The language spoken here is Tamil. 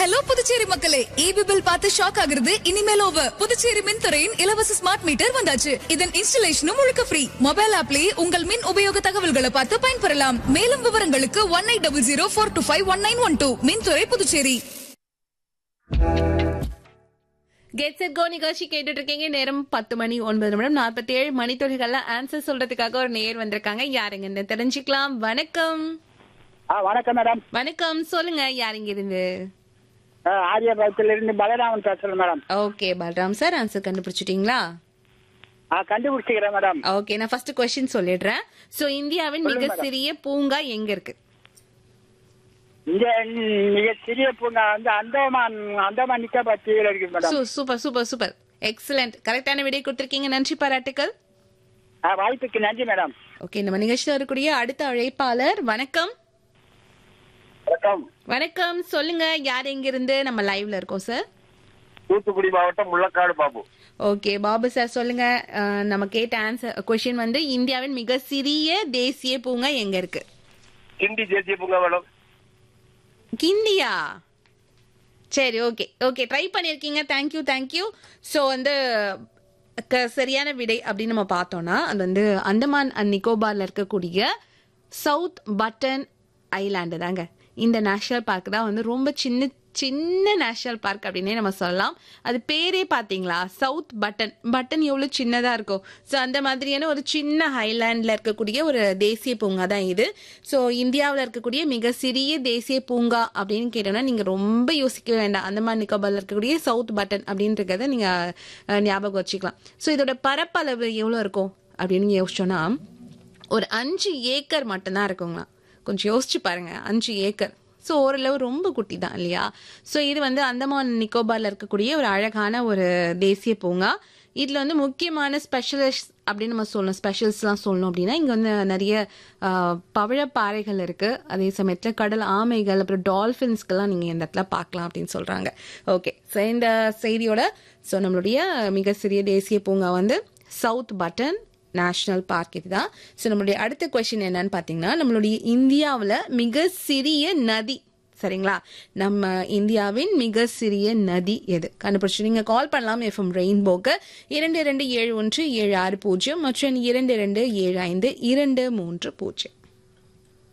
ஹலோ புதுச்சேரி மக்களே ஈபி பில் பார்த்து ஷாக் ஆகுறது இனிமேல் ஓவர் புதுச்சேரி மின்துறையின் இலவச ஸ்மார்ட் மீட்டர் வந்தாச்சு இதன் இன்ஸ்டலேஷனும் முழுக்க ஃப்ரீ மொபைல் ஆப்லயே உங்கள் மின் உபயோக தகவல்களை பார்த்து பயன்பெறலாம் மேலும் விவரங்களுக்கு one eight double zero four two five one nine one two மின்துறை புதுச்சேரி கெட் செட் கோ நிகழ்ச்சி கேட்டுட்டு இருக்கீங்க நேரம் பத்து மணி ஒன்பது நிமிடம் நாற்பத்தி ஏழு மணித்துளிகள்ல ஆன்சர் சொல்றதுக்காக ஒரு நேர் வந்திருக்காங்க யாருங்கன்னு தெரிஞ்சுக்கலாம் வணக்கம் ஆ வணக்கம் மேடம் வணக்கம் சொல்லுங்க யாருங்க இருந்து ஆ, ஆரியபுரத்துல இருந்து பலராமன் பேசுறேன் madam okay Balram sir answer கண்டுபிடிச்சிட்டீங்களா ஆ கண்டுபிடிச்சிக்கிறேன் மேடம் ஓகே நான் ஃபர்ஸ்ட் கொஸ்டின் சொல்லிடுறேன் சோ இந்தியாவின் மிக சிறிய பூங்கா எங்க இருக்கு இங்க ம், மிக சிறிய பூங்கா வந்து அந்தமான் அந்தமான் நிக்கோபார் தீவில் இருக்கு மேடம் சூ- சூப்பர் சூப்பர் சூப்பர் எக்ஸலண்ட் கரெக்டான விடை கொடுத்திருக்கீங்க நன்றி பாராட்டுக்கள் ஆ, வாய்ப்புக்கு நன்றி மேடம் ஓகே நம்ம நிகழ்ச்சியில் இருக்கக்கூடிய அடுத்த அழைப்பாளர் வணக்கம் வணக்கம் வணக்கம் சொல்லுங்க யார் எங்க இருந்து நம்ம லைவ்ல இருக்கோம் சார் தூத்துக்குடி மாவட்டம் முள்ளக்காடு பாபு ஓகே பாபு சார் சொல்லுங்க அஹ், நம்ம கேட்ட ஆன்சர் கொஸ்டின் வந்து இந்தியாவின் மிக சிறிய தேசிய பூங்கா எங்க இருக்கு கிண்டி தேசிய பூங்கா மேடம் கிண்டியா சரி ஓகே ஓகே ட்ரை பண்ணியிருக்கீங்க தேங்க்யூ தேங்க்யூ ஸோ வந்து க- சரியான விடை அப்படின்னு நம்ம பார்த்தோம்னா அது வந்து அந்தமான் அண்ட் நிக்கோபார்ல இருக்கக்கூடிய சவுத் பட்டன் ஐலாண்டு தாங்க இந்த நேஷனல் பார்க் தான் வந்து ரொம்ப சின்ன சின்ன நேஷனல் பார்க் அப்படின்னே நம்ம சொல்லலாம் அது பேரே பார்த்தீங்களா சவுத் பட்டன் பட்டன் எவ்வளோ சின்னதாக இருக்கும் ஸோ அந்த மாதிரியான ஒரு சின்ன ஹைலாண்டில் இருக்கக்கூடிய ஒரு தேசிய பூங்கா தான் இது ஸோ இந்தியாவில் இருக்கக்கூடிய மிக சிறிய தேசிய பூங்கா அப்படின்னு கேட்டோம்னா நீங்கள் ரொம்ப யோசிக்க வேண்டாம் அந்தமான் நிக்கோபார்ல இருக்கக்கூடிய சவுத் பட்டன் அப்படின்றத நீங்கள் ஞாபகம் வச்சுக்கலாம் ஸோ இதோட பரப்பளவு எவ்வளோ இருக்கும் அப்படின்னு யோசிச்சோன்னா ஒரு அஞ்சு ஏக்கர் மட்டும்தான் இருக்குங்களா கொஞ்சம் யோசிச்சு பாருங்க அஞ்சு ஏக்கர் ஸோ ஓரளவு ரொம்ப குட்டி தான் இல்லையா ஸோ இது வந்து அந்தமான் நிக்கோபார்ல இருக்கக்கூடிய ஒரு அழகான ஒரு தேசிய பூங்கா இதில் வந்து முக்கியமான ஸ்பெஷலிஸ்ட் அப்படின்னு நம்ம சொல்லணும் ஸ்பெஷல்ஸ்லாம் சொல்லணும் அப்படின்னா இங்கே வந்து நிறைய ஆஹ், பவழப்பாறைகள் இருக்கு அதே சமயத்தில் கடல் ஆமைகள் அப்புறம் டால்ஃபின்ஸ்க்கெல்லாம் நீங்கள் இந்த இடத்துல பார்க்கலாம் அப்படின்னு சொல்றாங்க ஓகே ஸோ இந்த செய்தியோட ஸோ நம்மளுடைய மிக சிறிய தேசிய பூங்கா வந்து சவுத் பட்டன் நேஷனல் பார்க் இதுதான் ஸோ நம்மளுடைய அடுத்த கொஸ்டின் என்னன்னு பார்த்தீங்கன்னா நம்மளுடைய இந்தியாவில் மிக சிறிய நதி சரிங்களா நம்ம இந்தியாவின் மிக சிறிய நதி எது கண்டுபிடிச்சு நீங்க கால் பண்ணலாம் எஃப்எம் ரெயின்போக்கு இரண்டு இரண்டு ஏழு ஒன்று ஏழு ஆறு பூஜ்ஜியம் மற்றும் இரண்டு இரண்டு ஏழு ஐந்து இரண்டு மூன்று பூஜ்ஜியம்